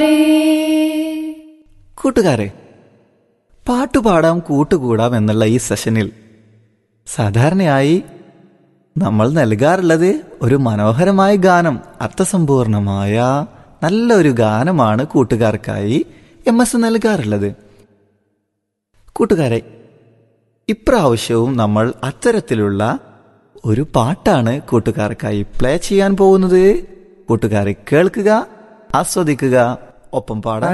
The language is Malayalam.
കൂട്ടുകാരെ പാട്ടുപാടാം കൂട്ടുകൂടാം എന്നുള്ള ഈ സെഷനിൽ സാധാരണയായി നമ്മൾ നൽകാറുള്ളത് ഒരു മനോഹരമായ ഗാനം അർത്ഥസമ്പൂർണമായ നല്ലൊരു ഗാനമാണ് കൂട്ടുകാർക്കായി എം എസ് നൽകാറുള്ളത് കൂട്ടുകാരെ ഇപ്രാവശ്യവും നമ്മൾ അത്തരത്തിലുള്ള ഒരു പാട്ടാണ് കൂട്ടുകാർക്കായി പ്ലേ ചെയ്യാൻ പോകുന്നത് കൂട്ടുകാരെ കേൾക്കുക ആസ്വദിക്കുക ഒപ്പം പാടാൻ